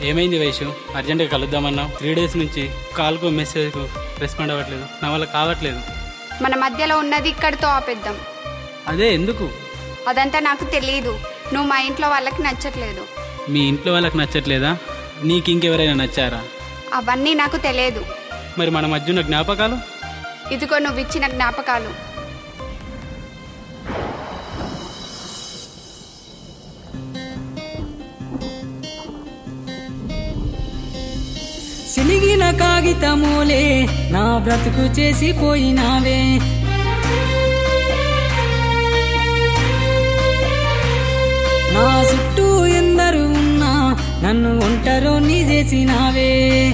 ఏమైంది వైషు అర్జెంట్గా కలుద్దామన్నావు three days నుంచి కాల్కు మెసేజ్కు రెస్పాండ్ అవ్వట్లేదు నా వల్ల కావట్లేదు మన మధ్యలో ఉన్నది ఇక్కడితో ఆపేద్దాం అదే ఎందుకు అదంతా నాకు తెలియదు నువ్వు మా ఇంట్లో వాళ్ళకి నచ్చట్లేదు మీ ఇంట్లో వాళ్ళకి నచ్చట్లేదా నీకు ఇంకెవరైనా నచ్చారా అవన్నీ నాకు తెలియదు మరి మన మధ్య ఉన్న జ్ఞాపకాలు ఇదిగో నువ్వు ఇచ్చిన జ్ఞాపకాలు సిలిగిన కాగితమూలే నా బ్రతుకు చేసిపోయినావే నా చుట్టూ ఎందరు ఉన్నా నన్ను ఒంటరో నీ చేసినావే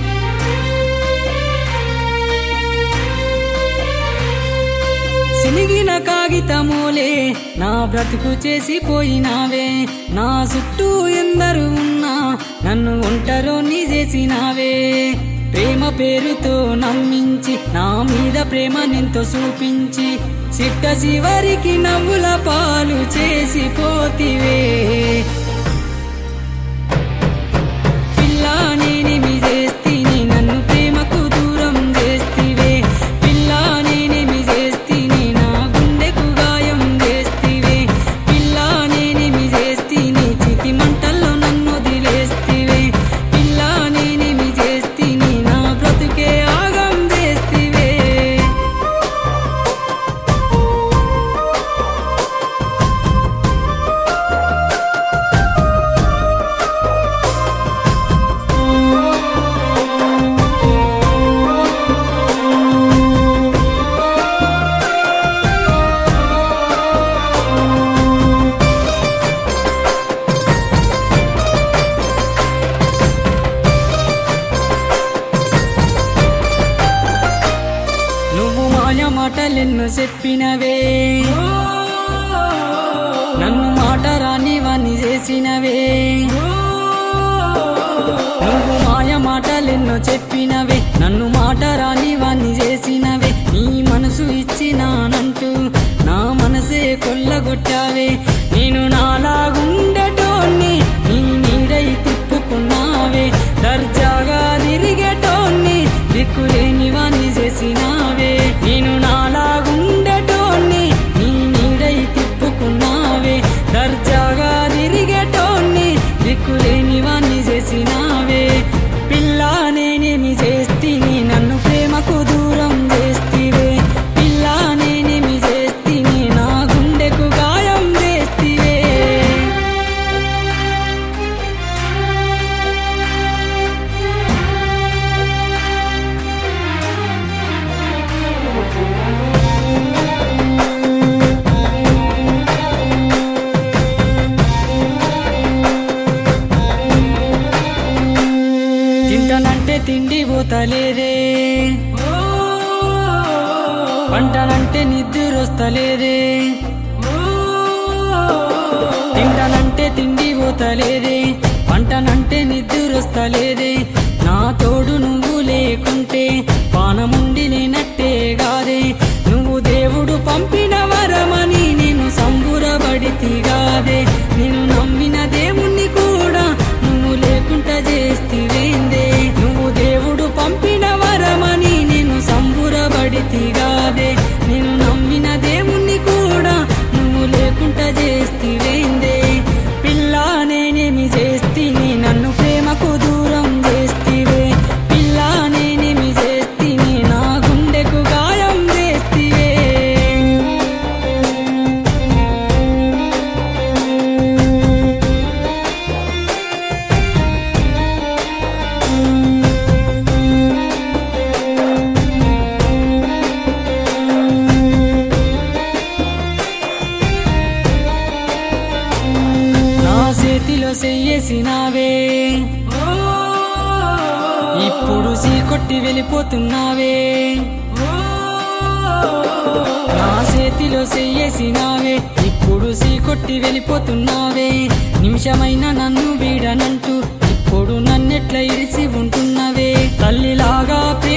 సిలిగిన కాగితమూలే నా బ్రతుకు చేసిపోయినావే నా చుట్టూ ఎందరు ఉన్నా నన్ను ఒంటరో నీ చేసినావే ప్రేమ పేరుతో నమ్మించి నా మీద ప్రేమ నింతో చూపించి చిట్ట చివరికి నవ్వుల పాలు చేసిపోతివే పిల్లా నేనేమి చేస్తిని నన్ను ప్రేమకు దూరం చేస్తివే పిల్లా నేనేమి చేస్తిని నా గుండెకు గాయం చేస్తివే పిల్లా నేనేమి చేస్తిని చితి మంటల్లో నన్ను వదిలేస్తివే పిల్లా నేనేమి చేస్తిని నా బ్రతుకే ఆగం చేస్తివే నువ్వు మాయ మాటలెన్ను చెప్పినవే నన్ను మాట రాని వాణ్ణి చేసినవే నువ్వు మాయ మాటలెన్నో చెప్పినవే నన్ను మాట రాని వాణ్ణి చేసినవే నీ మనసు ఇచ్చినానంటూ నా మనసే కొల్లగొట్టావే నేను నాలాగుండేటోన్ని నీ నీడై తిప్పుకున్నావే దర్జాగా తిరిగేటోన్ని దిక్కులేని వాణ్ణి చేసినావే నేను నాలాగుండేటోన్ని నీ నీడై తిప్పుకున్నావే దర్జాగా తిరిగేటోన్ని దిక్కులేని వాణ్ణి చేసినావే పిల్లా నేనేమి చేస్తిని నన్ను ప్రేమకు దూరం చేస్తివే పిల్లా నేనేమి చేస్తిని నా గుండెకు గాయం చేస్తివే తింటానంటే తిండి పోతలేదే పంటనంటే నిద్రొస్తలేదే తింటానంటే తిండి పోతలేదే పంటనంటే నిద్రొస్తలేదే నా తోడు నువ్వు లేకుంటే పానముండి లేనట్టే గాదే నువ్వు దేవుడు పంపిన వరమని నేను సంబురబడితి గాదే నేను నమ్మిన దేవుణ్ణి కూడా నువ్వు లేకుండా చేస్తివేందే నువ్వు దేవుడు పంపిన వరమని నేను సంబురబడితి గాదే నేను నమ్మిన దేవుణ్ణి కూడా నువ్వు లేకుండా చేస్తివేందే పిల్లా నేనేమి చేస్తిని నన్ను ప్రేమకు దూరం చేస్తివే పిల్లా నేనేమి చేస్తిని నా గుండెకు గాయం చేస్తివే నా చేతిలో చెయ్యేసినావే ఇప్పుడు సీకొట్టి వెళ్ళిపోతున్నావే నా చేతిలో చెయ్యేసినావే ఇప్పుడు సీకొట్టి వెళ్ళిపోతున్నావే నిమిషమైన నన్ను వీడనంటూ ఇప్పుడు నన్నెట్లా ఇడిసి ఉంటున్నవే తల్లిలాగా